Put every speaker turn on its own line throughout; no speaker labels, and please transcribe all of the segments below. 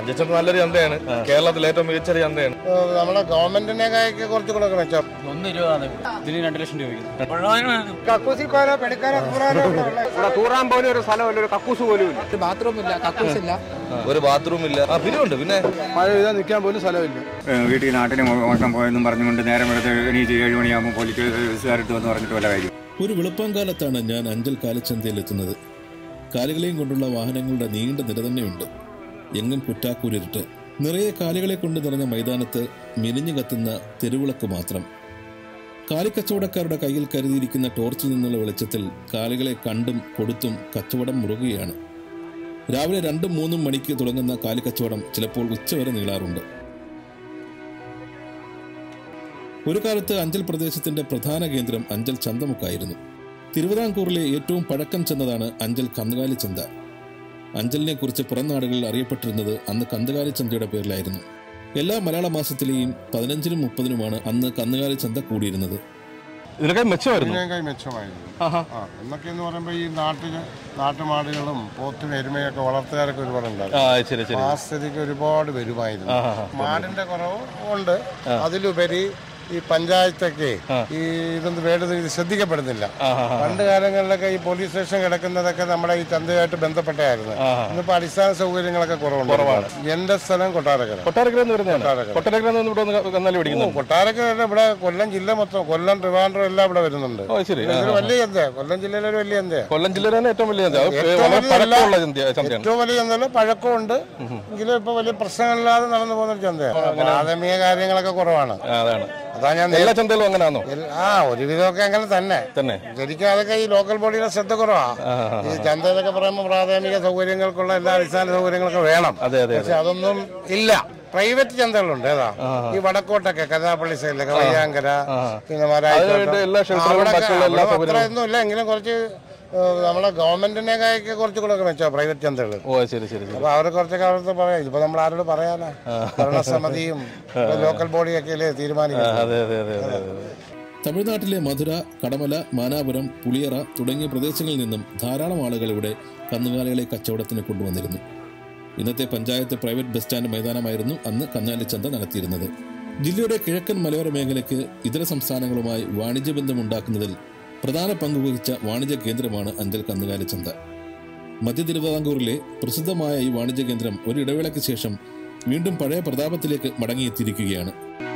അഞ്ചച്ചൻ നല്ലൊരു ചന്തയാണ് കേരളത്തിലെ ഏറ്റവും മികച്ചൊരു ചന്തയാണ്
നമ്മളെ ഗവൺമെന്റിനേക്കായൊക്കെ കുറച്ചുകൂടെ ഒക്കെ മെച്ചം
ഒന്ന് ഇരുപതാണ് ഇതിന് രണ്ട് ലക്ഷം രൂപ ചോദിക്കുന്നത്
കക്കൂസിക്കാരോ പെടുക്കാരോ കൂറാനോ
ഇവിടെ തൂറാൻ പോലും ഒരു സ്ഥലമില്ല ഒരു കക്കൂസ് പോലും ഇല്ല
ബാത്റൂം ഇല്ല കക്കൂസ് ഇല്ല
ഒരു ബാത്റൂം ഇല്ല ആ പിരിവുണ്ട് പിന്നെ
മഴ പെയ്താൽ നിൽക്കാൻ പോലും സ്ഥലമില്ല
വീട്ടിൽ നാട്ടിന് മോശം പോയെന്നും പറഞ്ഞുകൊണ്ട് നേരം എടുത്ത് എണീറ്റ് ഏഴ് മണിയാകുമ്പോൾ പോലീസുകാരിട്ട് വന്ന് പറഞ്ഞിട്ട് വല്ല കാര്യം
ഒരു വെളുപ്പാങ്കാലത്താണ് ഞാൻ അഞ്ചൽ കാലിച്ചന്തയിലെത്തുന്നത് കാലുകളെയും കൊണ്ടുള്ള വാഹനങ്ങളുടെ നീണ്ട നിര തന്നെയുണ്ട് എങ്ങും കുറ്റാക്കൂരിട്ട് നിറയെ കാലുകളെ കൊണ്ട് നിറഞ്ഞ മൈതാനത്ത് മിനിഞ്ഞു കത്തുന്ന തെരുവിളക്ക് മാത്രം കാലിക്കച്ചവടക്കാരുടെ കയ്യിൽ കരുതിയിരിക്കുന്ന ടോർച്ചിൽ നിന്നുള്ള വെളിച്ചത്തിൽ കാലുകളെ കണ്ടും കൊടുത്തും കച്ചവടം മുറുകുകയാണ് രാവിലെ രണ്ടും മൂന്നും മണിക്ക് തുടങ്ങുന്ന കാലിക്കച്ചവടം ചിലപ്പോൾ ഉച്ചവരെ നീളാറുണ്ട് ഒരു കാലത്ത് അഞ്ചൽ പ്രദേശത്തിന്റെ പ്രധാന കേന്ദ്രം അഞ്ചൽ ചന്തമുക്കായിരുന്നു തിരുവിതാംകൂറിലെ ഏറ്റവും പഴക്കം ചെന്നതാണ് അഞ്ചൽ കന്നുകാലി ചന്ത അഞ്ചലിനെ കുറിച്ച് പുറം നാടുകളിൽ അറിയപ്പെട്ടിരുന്നത് അന്ന് കന്നുകാലി ചന്തയുടെ പേരിലായിരുന്നു എല്ലാ മലയാള മാസത്തിലെയും പതിനഞ്ചിനും മുപ്പതിനുമാണ് അന്ന് കന്നുകാലി ചന്ത കൂടിയിരുന്നത്
ഇതിനൊക്കെ മെച്ചമായിരുന്നു
ഇതിനേക്കാൾ മെച്ചമായിരുന്നു ആ എന്നൊക്കെ എന്ന് പറയുമ്പോൾ ഈ നാട്ടില് നാട്ടുമാടുകളും പോത്തും എരുമയൊക്കെ വളർത്തുകാരൊക്കെ ഒരുപാട് ഉണ്ടായിരുന്നു
ആ ശരി ശരി
ആ സ്ഥിതിക്ക് ഒരുപാട് വരുമായിരുന്നു മാടിന്റെ കുറവ് ഉണ്ട് അതിലുപരി ഈ പഞ്ചായത്തൊക്കെ ഈ ഇതൊന്നും വേണ്ടത് ഇത് ശ്രദ്ധിക്കപ്പെടുന്നില്ല പണ്ട് കാലങ്ങളിലൊക്കെ ഈ പോലീസ് സ്റ്റേഷൻ കിടക്കുന്നതൊക്കെ നമ്മുടെ ഈ ചന്തയായിട്ട് ബന്ധപ്പെട്ടായിരുന്നു ഇന്നിപ്പോ അടിസ്ഥാന സൗകര്യങ്ങളൊക്കെ കുറവുണ്ട് എന്റെ സ്ഥലം കൊട്ടാരക്കര
കൊട്ടാരക്കര എന്ന് വരുന്നതാണ്
കൊട്ടാരക്കര.
കൊട്ടാരക്കര എന്ന് ഇവിടെ ഒന്ന് കന്നാലി പിടിക്കുന്നു
കൊട്ടാരക്കര ഇവിടെ കൊല്ലം ജില്ല മൊത്തം കൊല്ലം ട്രിവാൻഡ്രം എല്ലാം ഇവിടെ വരുന്നുണ്ട്
ഓ ശരി ആ.
ഇതൊരു വലിയ ചന്തയാ കൊല്ലം ജില്ലയിലെ ഒരു വലിയ ചന്തയാ
കൊല്ലം ജില്ലയിലെ തന്നെ ഏറ്റവും വലിയ ചന്ത അത്
ഏറ്റവും
വളരെ
വലിയതല്ല.
പഴക്കമുള്ള ചന്ത- ചന്തയാണ്
ഏറ്റവും വലിയ ചന്തയല്ല പഴക്കമുണ്ട് എങ്കിലും ഇപ്പൊ വലിയ പ്രശ്നങ്ങളില്ലാതെ നടന്നു പോകുന്ന ഒരു ചന്തയാണ് പ്രാഥമിക കാര്യങ്ങളൊക്കെ കുറവാണ്
ആ, അതാണ്
അതാ ഞാൻ
എല്ലാ ചന്തയിലും അങ്ങനെയാണോ
എൽ- ആ ഒരുവിധമൊക്കെ അങ്ങനെ തന്നെ
തന്നെ
ശരിക്കും അതൊക്കെ ഈ ലോക്കൽ ബോഡിയുടെ ശ്രദ്ധ കുറവാ ഈ ചന്തയിലൊക്കെ പറയുമ്പോൾ പ്രാഥമിക സൗകര്യങ്ങൾക്കുള്ള എല്ലാ അടിസ്ഥാന സൗകര്യങ്ങളൊക്കെ വേണം
അതെ അതെ
പക്ഷെ അതൊന്നും ഇല്ല പ്രൈവറ്റ് ചന്തകളുണ്ട് ഏതാ ഈ വടക്കോട്ടൊക്കെ കരുനാപ്പള്ളി സൈഡിലൊക്കെ വയ്യാങ്കര പിന്നെ
അതിനുവേണ്ടി എല്ലാ ഷെൽട്ടറുകളും ബാക്കിയുള്ള എല്ലാ സൗകര്യങ്ങളും.
അത്രയൊന്നും ഇല്ല എങ്കിലും കുറച്ച് ഏഹ്, നമ്മളെ ഗവൺമെന്റിനേക്കായൊക്കെ കുറച്ചുകൂടെ ഒക്കെ മെച്ചോ പ്രൈവറ്റ് ചന്തകൾ
ഓ ശരി ശരി ശരി
അപ്പൊ അവർ കുറച്ചൊക്കെ അവർക്ക് പറയാം ഇതിപ്പോ നമ്മൾ ആരോട് പറയാനാ ഭരണസമിതിയും ഇപ്പൊ ലോക്കൽ ബോഡിയൊക്കെ അല്ലേ തീരുമാനിക്കുന്നത്
അതെ അതെ അതെ അതെ അതെ
തമിഴ്നാട്ടിലെ മധുര കടമല മാനാപുരം പുളിയറ തുടങ്ങിയ പ്രദേശങ്ങളിൽ നിന്നും ധാരാളം ആളുകൾ ഇവിടെ കന്നുകാലികളെ കച്ചവടത്തിന് കൊണ്ടുവന്നിരുന്നു ഇന്നത്തെ പഞ്ചായത്ത് പ്രൈവറ്റ് ബസ് സ്റ്റാൻഡ് മൈതാനമായിരുന്നു അന്ന് കന്നാലി ചന്ത നടത്തിയിരുന്നത് ജില്ലയുടെ കിഴക്കൻ മലയോര മേഖലയ്ക്ക് ഇതര സംസ്ഥാനങ്ങളുമായി വാണിജ്യ ബന്ധമുണ്ടാക്കുന്നതിൽ പ്രധാന പങ്ക് വഹിച്ച വാണിജ്യ കേന്ദ്രമാണ് അഞ്ചൽ കന്നുകാലി ചന്ത മധ്യ തിരുവിതാംകൂറിലെ പ്രസിദ്ധമായ ഈ വാണിജ്യ കേന്ദ്രം ഒരു ഇടവേളയ്ക്ക് ശേഷം വീണ്ടും പഴയ പ്രതാപത്തിലേക്ക് മടങ്ങിയെത്തിയിരിക്കുകയാണ്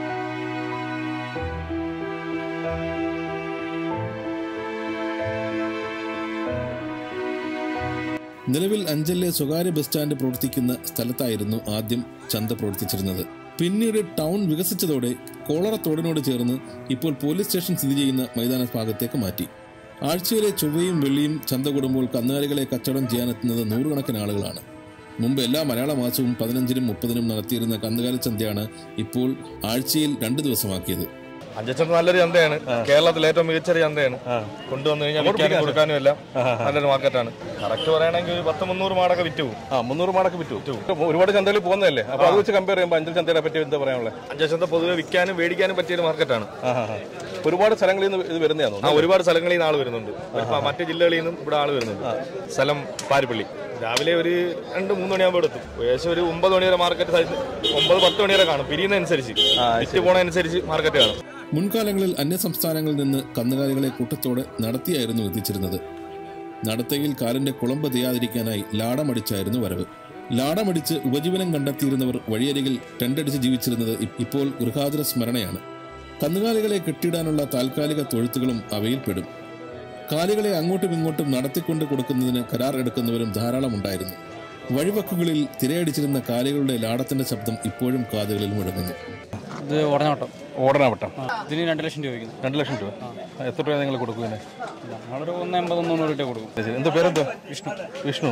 നിലവിൽ അഞ്ചലിലെ സ്വകാര്യ ബസ് സ്റ്റാൻഡ് പ്രവർത്തിക്കുന്ന സ്ഥലത്തായിരുന്നു ആദ്യം ചന്ത പ്രവർത്തിച്ചിരുന്നത് പിന്നീട് ടൗൺ വികസിച്ചതോടെ കോളറ തോടിനോട് ചേർന്ന് ഇപ്പോൾ പോലീസ് സ്റ്റേഷൻ സ്ഥിതി ചെയ്യുന്ന മൈതാന ഭാഗത്തേക്ക് മാറ്റി ആഴ്ചയിലെ ചൊവ്വയും വെള്ളിയും ചന്ത കൂടുമ്പോൾ കന്നുകാലികളെ കച്ചവടം ചെയ്യാനെത്തുന്നത് നൂറുകണക്കിന് ആളുകളാണ് മുമ്പ് എല്ലാ മലയാള മാസവും പതിനഞ്ചിനും മുപ്പതിനും നടത്തിയിരുന്ന കന്നുകാലി ചന്തയാണ് ഇപ്പോൾ ആഴ്ചയിൽ രണ്ട് ദിവസമാക്കിയത്
അഞ്ചച്ചൻ നല്ലൊരു ചന്തയാണ് കേരളത്തിലെ ഏറ്റവും മികച്ചൊരു ചന്തയാണ് കൊണ്ടുവന്നു കഴിഞ്ഞാൽ വിൽക്കാനും കൊടുക്കാനും എല്ലാം നല്ലൊരു മാർക്കറ്റാണ് കറക്റ്റ് പറയുകയാണെങ്കിൽ ഒരു പത്ത് മുന്നൂറ് മാടൊക്കെ വിറ്റു പോകും
ആ മുന്നൂറ് മാടൊക്കെ വിറ്റു
ഒരുപാട് ചന്തയിൽ പോകുന്നതല്ലേ
അപ്പൊ അത് വെച്ച് കമ്പയർ ചെയ്യുമ്പോൾ അഞ്ചൽ ചന്തയെ പറ്റി എന്താ പറയാനുള്ളത്
അഞ്ചച്ചന്ത പൊതുവെ വിൽക്കാനും മേടിക്കാനും പറ്റിയ ഒരു മാർക്കറ്റാണ്
ഒരുപാട് സ്ഥലങ്ങളിൽ നിന്ന് ഇത് വരുന്നതാണോ
ആ ഒരുപാട് സ്ഥലങ്ങളിൽ നിന്ന് ആള് വരുന്നുണ്ട് ഇപ്പൊ മറ്റ് ജില്ലകളിൽ നിന്നും ഇവിടെ ആള് വരുന്നുണ്ട് സ്ഥലം പാരിപ്പള്ളി രാവിലെ ഒരു രണ്ട് മൂന്ന് മണിയാകുമ്പോൾ എടുത്തു ഏകദേശം ഒരു ഒമ്പത് മണി വരെ മാർക്കറ്റ് സൈസ് ഒമ്പത് പത്ത് മണി വരെ കാണും പിരിയുന്നതനുസരിച്ച് വിറ്റ് പോണതനുസരിച്ച് മാർക്കറ്റ് കാണും
മുൻകാലങ്ങളിൽ അന്യസംസ്ഥാനങ്ങളിൽ നിന്ന് കന്നുകാലികളെ കൂട്ടത്തോടെ നടത്തിയായിരുന്നു എത്തിച്ചിരുന്നത് നടത്തയിൽ കാലിന്റെ കുളമ്പ് തെയ്യാതിരിക്കാനായി ലാടമടിച്ചായിരുന്നു വരവ് ലാടമടിച്ച് ഉപജീവനം കണ്ടെത്തിയിരുന്നവർ വഴിയരികിൽ ടെണ്ടടിച്ച് ജീവിച്ചിരുന്നത് ഇ- ഇപ്പോൾ ഗൃഹാതുര സ്മരണയാണ് കന്നുകാലികളെ കെട്ടിയിടാനുള്ള താൽക്കാലിക തൊഴുത്തുകളും അവയിൽ പെടും കാലികളെ അങ്ങോട്ടും ഇങ്ങോട്ടും നടത്തിക്കൊണ്ട് കൊടുക്കുന്നതിന് കരാർ എടുക്കുന്നവരും ധാരാളം ഉണ്ടായിരുന്നു വഴിവക്കുകളിൽ തിരയടിച്ചിരുന്ന കാലികളുടെ ലാടത്തിന്റെ ശബ്ദം ഇപ്പോഴും കാതുകളിൽ മുഴങ്ങുന്നു
ഇത് ഉടനോട്ടം
ഓടനാവട്ടം
ഇതിന് രണ്ട് ലക്ഷം രൂപ ചോദിക്കുന്നത്
രണ്ട് ലക്ഷം രൂപ എത്ര രൂപ നിങ്ങൾ കൊടുക്കുവിനെ
ഞങ്ങളൊരു ഒന്ന് എൺപത് തൊണ്ണൂറ് രൂപ കൊടുക്കും
എന്താ പേരെന്താ വിഷ്ണു വിഷ്ണു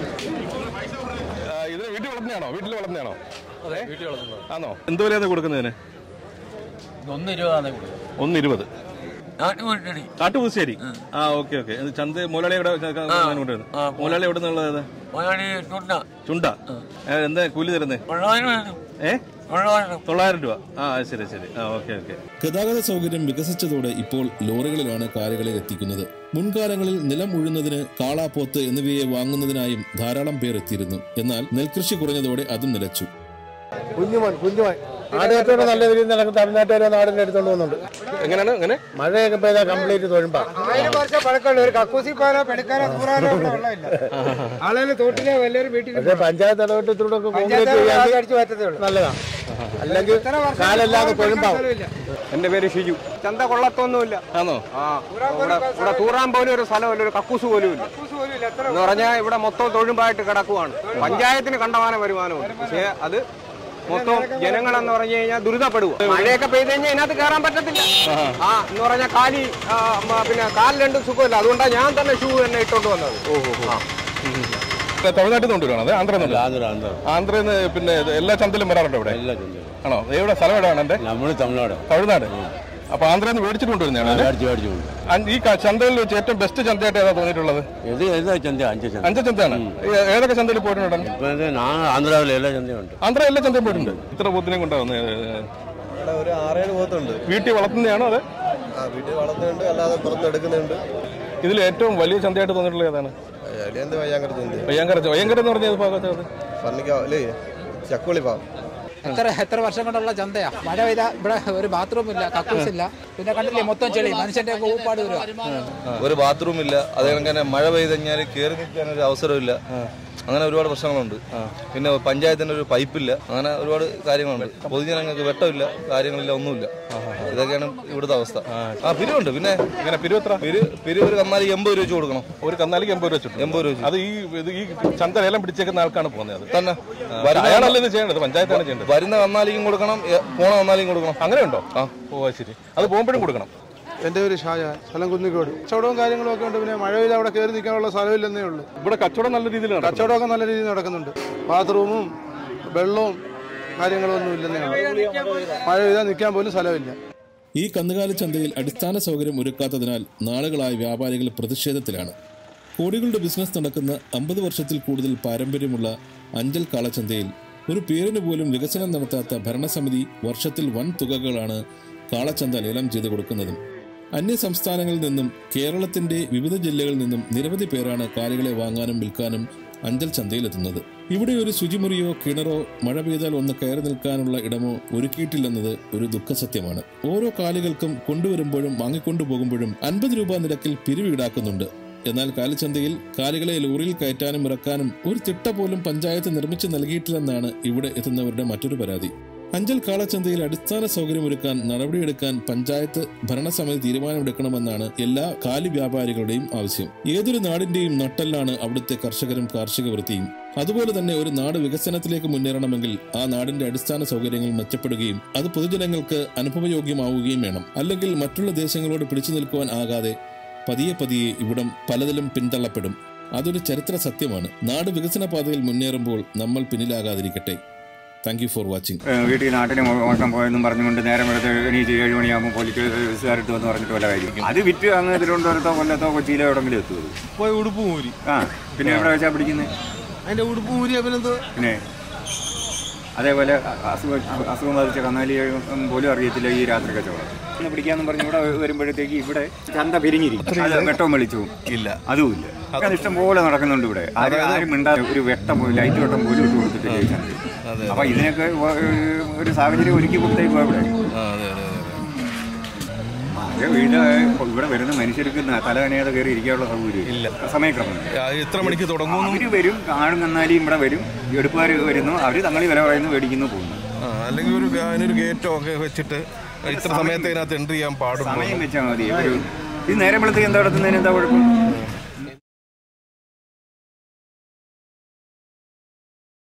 ഇത് വീട്ടിൽ വളർന്നതാണോ വീട്ടിൽ വളർന്നതാണോ
അതെ വീട്ടിൽ വളർത്തുന്നത്
ആണോ എന്ത് വിലയാണ് കൊടുക്കുന്നതിന്
ഒന്ന് ഇരുപതാണ് കൊടുക്കും
ഒന്ന് ഇരുപത്
കാട്ടുപൂശ്ശേരി ആ ഓക്കെ ഓക്കെ ചന്ത മുതലാളി എവിടെ കൊണ്ടുവരുന്നത് മുതലാളി എവിടെ നിന്നുള്ളത് ചുണ്ട ഏ, എന്താ കൂലി തരുന്നേ ഏ തൊള്ളായിരം രൂപ ആ ശരി ശരി ആ ഓക്കെ ഓക്കെ
ഗതാഗത സൗകര്യം വികസിച്ചതോടെ ഇപ്പോൾ ലോറികളിലാണ് കാലുകളെ എത്തിക്കുന്നത് മുൻകാലങ്ങളിൽ നിലം ഉഴുന്നതിന് കാളാപ്പോത്ത് എന്നിവയെ വാങ്ങുന്നതിനായും ധാരാളം പേർ എത്തിയിരുന്നു എന്നാൽ നെൽകൃഷി കുറഞ്ഞതോടെ അതും നിലച്ചു
കുഞ്ഞുമോൻ കുഞ്ഞുമോൻ ആടുകച്ചവടം നല്ല രീതിയിൽ നടക്കും തമിഴ്നാട്ടുകാരെ നാടിന്റെ എടുത്തോണ്ട് പോകുന്നുണ്ട്
എങ്ങനെയാണ് അങ്ങനെ
മഴയൊക്കെ പെയ്താൽ കംപ്ലീറ്റ് തൊഴുമ്പാ
ആയിരം വർഷം പഴക്കമുള്ള ഒരു കക്കൂസി പാലോ പെടുക്കാനോ കൂറാനോ ഇവിടെ വെള്ളമില്ല ആളുകൾ തോട്ടിലെ വലിയൊരു വീട്ടിൽ
പക്ഷേ പഞ്ചായത്ത് ഇടപെട്ടത്തിലൂടെ ഒക്കെ കോൺക്രീറ്റ് ചെയ്യാൻ
അടിച്ചു പറ്റത്തേ ഉള്ളൂ
നല്ലതാ അല്ലെങ്കിൽ കാലല്ലാതെ കൊഴുമ്പാവും
എന്റെ പേര് ഷിജു ചന്ത കൊള്ളത്തൊന്നുമില്ല
ആണോ
ആ ഇവിടെ ഇവിടെ തൂറാൻ പോലും ഒരു സ്ഥലമില്ല ഒരു കക്കൂസ് പോലും ഇല്ല എന്ന് പറഞ്ഞാൽ ഇവിടെ മൊത്തം തൊഴുമ്പായിട്ട് കിടക്കുവാണ് പഞ്ചായത്തിന് കണ്ടമാന വരുമാനമുണ്ട് പക്ഷേ അത് മൊത്തം ജനങ്ങളെന്ന് പറഞ്ഞു കഴിഞ്ഞാൽ ദുരിതപ്പെടുക മഴയൊക്കെ പെയ്ത് കഴിഞ്ഞാൽ ഇതിനകത്ത് കയറാൻ പറ്റത്തില്ല ആ എന്ന് പറഞ്ഞാൽ കാലി ആ, മ, പിന്നെ കാലിൽ രണ്ടും സുഖമില്ല അതുകൊണ്ടാണ് ഞാൻ തന്നെ ഷൂ തന്നെ ഇട്ടോണ്ട് വന്നത് ആ.
തമിഴ്നാട്ടിൽ നിന്ന് കൊണ്ടുവരാണോ അതെ ആന്ധ്ര ആന്ധ്രയിൽ നിന്ന് പിന്നെ ഇത് എല്ലാ ചന്തയിലും വരാറുണ്ടോ ഇവിടെ ആണോ എവിടെ സ്ഥലം എവിടെയാണ് എന്റെ
നമ്മൾ തമിഴ്നാട്
തമിഴ്നാട് അപ്പൊ ആന്ധ്രയിൽ നിന്ന് മേടിച്ചിട്ട് കൊണ്ടുവരുന്നതാണ്
മേടിച്ച് മേടിച്ചുകൊണ്ട്
അൻ- ഈ ക- ചന്തയിൽ വെച്ച് ഏറ്റവും ബെസ്റ്റ് ചന്തയായിട്ട് ഏതാ തോന്നിയിട്ടുള്ളത്
ഇത് ഏതാ ചന്ത അഞ്ച് ചന്ത
അഞ്ച് ചന്തയാണ് ഏ- ഏതൊക്കെ ചന്തയിൽ പോയിട്ടുണ്ട്
ഇപ്പൊ ഇത് ഞാൻ ആന്ധ്രാവിലെ എല്ലാ ചന്തയുണ്ട്
ആന്ധ്ര എല്ലാ ചന്തയും പോയിട്ടുണ്ട് ഇത്ര പോത്തിനെ കൊണ്ടാവുന്നത്
ഒരു ആറേഴ് പോത്തുണ്ട്
വീട്ടിൽ വളർത്തുന്നതാണോ അത്
ആ വീട്ടിൽ വളർത്തുന്നുണ്ട് അല്ലാതെ പുറത്ത് എടുക്കുന്നുണ്ട്
ഇതിൽ ഏറ്റവും വലിയ ചന്തയായിട്ട് തോന്നിയിട്ടുള്ളത് ഏതാണ്
എന്ത് വയ്യാങ്കര ചന്ത
വയ്യാങ്കര വയ്യാങ്കര എന്ന് പറഞ്ഞ ഭാഗത്ത് അത്
പന്നിക്കാവ് അല്ലേ ചക്കുളി പാവം
എത്ര എത്ര വർഷം കൊണ്ടുള്ള ചന്തയാ മഴ പെയ്താ ഇവിടെ ഒരു ബാത്റൂം ഇല്ല കക്കൂസ് ഇല്ല പിന്നെ കണ്ടില്ലേ മൊത്തം ചെളി മനുഷ്യന്റെ ഒക്കെ ഊപ്പാട് വരുവാ
ഒരു ബാത്റൂം ഇല്ല അതേ കണക്ക് മഴ പെയ്ത് കഴിഞ്ഞാൽ കയറി നിൽക്കാൻ ഒരു അവസരമില്ല അങ്ങനെ ഒരുപാട് പ്രശ്നങ്ങളുണ്ട് പിന്നെ പഞ്ചായത്തിന് ഒരു പൈപ്പില്ല അങ്ങനെ ഒരുപാട് കാര്യങ്ങളുണ്ട് പൊതുജനങ്ങൾക്ക് വെട്ടമില്ല കാര്യങ്ങളില്ല ഒന്നുമില്ല ഇതൊക്കെയാണ് ഇവിടുത്തെ അവസ്ഥ ആ പിരിവുണ്ട് പിന്നെ
ഇങ്ങനെ പിരുവത്ര
പിരി പിരിവ് ഒരു കന്നാലി എൺപത് രൂപ വെച്ച് കൊടുക്കണം
ഒരു കന്നാലിക്ക് എൺപത് രൂപ വെച്ചിട്ട്
എൺപത് രൂപ വെച്ച്
അത് ഈ ഇത് ഈ ചന്ത ലേലം പിടിച്ചേക്കുന്ന ആൾക്കാണ് പോകുന്നത് അത്
തന്നെ
അയാളല്ല ഇത് ചെയ്യേണ്ടത് പഞ്ചായത്താണ് ചെയ്യേണ്ടത്
വരുന്ന കന്നാലിക്കും കൊടുക്കണം എ- പോണ കന്നാലിക്കും കൊടുക്കണം
അങ്ങനെ ഉണ്ടോ ആ ഓ അത് ശരി അത് പോകുമ്പോഴും കൊടുക്കണം
എൻ്റെ ഒരു ഷാജഹാൻ സ്ഥലം കുന്നിക്കോട് കച്ചവടവും കാര്യങ്ങളും ഒക്കെ ഉണ്ട് പിന്നെ മഴ പെയ്ത് അവിടെ കയറി നിൽക്കാനുള്ള സ്ഥലമില്ലെന്നേ ഉള്ളൂ
ഇവിടെ കച്ചവടം നല്ല രീതിയിൽ നടക്കും
കച്ചവടമൊക്കെ നല്ല രീതിയിൽ നടക്കുന്നുണ്ട് ബാത്റൂമും വെള്ളവും കാര്യങ്ങളും ഒന്നും ഇല്ലെന്നേ ഉള്ളൂ മഴ പെയ്താൽ നിൽക്കാൻ പോലും സ്ഥലമില്ല
ഈ കന്നുകാലി ചന്തയിൽ അടിസ്ഥാന സൗകര്യം ഒരുക്കാത്തതിനാൽ നാളുകളായി വ്യാപാരികൾ പ്രതിഷേധത്തിലാണ് കോടികളുടെ ബിസിനസ് നടക്കുന്ന അമ്പത് വർഷത്തിൽ കൂടുതൽ പാരമ്പര്യമുള്ള അഞ്ചൽ കാളച്ചന്തയിൽ ഒരു പേരിന് പോലും വികസനം നടത്താത്ത ഭരണസമിതി വർഷത്തിൽ വൻ തുകകളാണ് കാളച്ചന്ത ലേലം ചെയ്തു കൊടുക്കുന്നതും അന്യ സംസ്ഥാനങ്ങളിൽ നിന്നും കേരളത്തിന്റെ വിവിധ ജില്ലകളിൽ നിന്നും നിരവധി പേരാണ് കാലികളെ വാങ്ങാനും വിൽക്കാനും അഞ്ചൽ ചന്തയിലെത്തുന്നത് ഇവിടെ ഒരു ശുചിമുറിയോ കിണറോ മഴ പെയ്താൽ ഒന്ന് കയറി നിൽക്കാനുള്ള ഇടമോ ഒരുക്കിയിട്ടില്ലെന്നത് ഒരു ദുഃഖസത്യമാണ് ഓരോ കാലികൾക്കും കൊണ്ടുവരുമ്പോഴും വാങ്ങിക്കൊണ്ടു പോകുമ്പോഴും അൻപത് രൂപ നിരക്കിൽ പിരിവ് ഈടാക്കുന്നുണ്ട് എന്നാൽ കാലിച്ചന്തയിൽ കാലികളെ ലോറിയിൽ കയറ്റാനും ഇറക്കാനും ഒരു തിട്ട പോലും പഞ്ചായത്ത് നിർമ്മിച്ചു നൽകിയിട്ടില്ലെന്നാണ് ഇവിടെ എത്തുന്നവരുടെ മറ്റൊരു പരാതി അഞ്ചൽ കാളച്ചന്തയിൽ അടിസ്ഥാന സൗകര്യമൊരുക്കാൻ നടപടിയെടുക്കാൻ പഞ്ചായത്ത് ഭരണസമിതി തീരുമാനമെടുക്കണമെന്നാണ് എല്ലാ കാലി വ്യാപാരികളുടെയും ആവശ്യം ഏതൊരു നാടിന്റെയും നട്ടെല്ലാണ് അവിടുത്തെ കർഷകരും കാർഷിക വൃത്തിയും അതുപോലെ തന്നെ ഒരു നാട് വികസനത്തിലേക്ക് മുന്നേറണമെങ്കിൽ ആ നാടിന്റെ അടിസ്ഥാന സൗകര്യങ്ങൾ മെച്ചപ്പെടുകയും അത് പൊതുജനങ്ങൾക്ക് അനുഭവയോഗ്യമാവുകയും വേണം അല്ലെങ്കിൽ മറ്റുള്ള ദേശങ്ങളോട് പിടിച്ചു നിൽക്കുവാൻ ആകാതെ പതിയെ പതിയെ ഇവിടം പലതിലും പിന്തള്ളപ്പെടും അതൊരു ചരിത്ര സത്യമാണ് നാട് വികസന പാതയിൽ മുന്നേറുമ്പോൾ നമ്മൾ പിന്നിലാകാതിരിക്കട്ടെ താങ്ക് യു ഫോർ വാച്ചിങ്
ഏഹ് വീട്ടിൽ നാട്ടിന് മോശം പോയെന്നും പറഞ്ഞുകൊണ്ട് നേരം വെളുത്ത് എണീറ്റ് ഏഴ് മണിയാകുമ്പോൾ പോലീസുകാരിട്ട് വന്ന് പറഞ്ഞിട്ട് വല്ല കാര്യം അത് വിറ്റ് അങ്ങ് തിരുവനന്തപുരത്തോ കൊല്ലത്തോ കൊച്ചിയിലോ എവിടെങ്കിലും എത്തുള്ളൂ
പോയി ഉടുപ്പ് ഊരി
ആ പിന്നെ എവിടെ വെച്ചാൽ പിടിക്കുന്നത്
അതിന്റെ ഉടുപ്പ് ഊരി അഭിനന്ദ
പിന്നെ അതേപോലെ അസുഖം അസുഖം ബാധിച്ച കന്നാലി പോലും അറിയത്തില്ല ഈ രാത്രി കച്ചവടം ഒന്ന് പിടിക്കാന്ന് പറഞ്ഞ് ഇവിടെ വരുമ്പോഴത്തേക്ക് ഇവിടെ ചന്ത പിരിഞ്ഞിരിക്കും അത് വെട്ടവും വെളിച്ചവും ഇല്ല അതുമില്ല അത് ഇഷ്ടം പോലെ നടക്കുന്നുണ്ട് ഇവിടെ ആരും ആരും മിണ്ടാ ഒരു വെട്ടം പോലും ലൈറ്റ് വെട്ടം പോലും ഇട്ട് കൊടുത്തിട്ടില്ല ഈ ചന്തയിൽ. അപ്പൊ ഇതിനൊക്കെ വ- ഒരു- ഒരു സാഹചര്യം ഒരുക്കി കൊടുത്തേക്കും ഇവിടെ മഴ വീട് ഇവിടെ വരുന്ന മനുഷ്യർക്ക് ന- തല നനയാതെ കയറി ഇരിക്കാനുള്ള സൗകര്യം ഇല്ല സമയക്രമം
എത്ര മണിക്ക് തുടങ്ങും
അവര് വരും കാണും കന്നാലിയും ഇവിടെ വരും എടുപ്പുകാർ വരുന്നു അവര് തങ്ങളി വില പറയുന്നു മേടിക്കുന്നു പോകുന്നു
അല്ലെങ്കിൽ ഒരു അതിനൊരു ഗേറ്റോ ഒക്കെ വെച്ചിട്ട് ഇത്ര സമയത്ത് ഇതിനകത്ത് എൻട്രി ചെയ്യാൻ പാടുള്ളൂ
സമയം വെച്ചാൽ മതി ഒരു ഇത് നേരം വെളുത്തേക്ക് എന്താ നടത്തുന്നതിന് എന്താ കുഴപ്പം